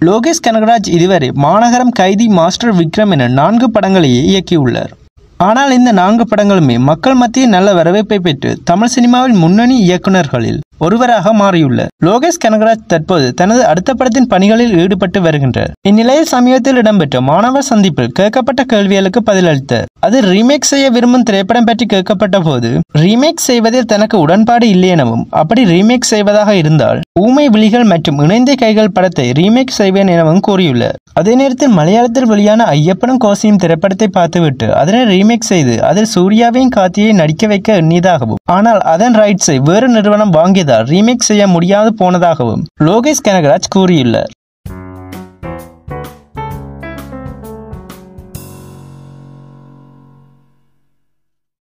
லோகேஷ் கனகராஜ் இதுவரை மாநகரம் கைதி மாஸ்டர் விக்ரம் என நான்கு படங்களையே இயக்கியுள்ளார் ஆனால் இந்த நான்கு படங்களுமே மக்கள் மத்தியில் நல்ல வரவேற்பை பெற்று தமிழ் சினிமாவில் முன்னணி இயக்குனர்களில் ஒருவராக மாறியுள்ளார் லோகேஷ் கனகராஜ் தற்போது தனது அடுத்த படத்தின் பணிகளில் ஈடுபட்டு வருகின்றார் இந்நிலையில் சமீபத்தில் இடம்பெற்ற மாணவர் சந்திப்பில் கேட்கப்பட்ட கேள்விகளுக்கு பதிலளித்தார் அது ரீமேக் செய்ய விரும்பும் திரைப்படம் பற்றி கேட்கப்பட்ட போது ரீமேக் செய்வதில் தனக்கு உடன்பாடு இல்லை எனவும் அப்படி ரீமேக் செய்வதாக இருந்தால் ஊமை விழிகள் மற்றும் இணைந்த கைகள் படத்தை ரீமேக் செய்வேன் எனவும் கூறியுள்ளார் அதே நேரத்தில் மலையாளத்தில் வெளியான ஐயப்பனும் கோசியும் திரைப்படத்தை பார்த்துவிட்டு அதனை ரீமேக் செய்து அதில் சூர்யாவையும் கார்த்தியை நடிக்க வைக்க எண்ணியதாகவும் ஆனால் அதன் ரைட்ஸை வேறு நிறுவனம் வாங்கியதால் ரீமேக் செய்ய முடியாது போனதாகவும் லோகேஷ் கனகராஜ் கூறியுள்ளார்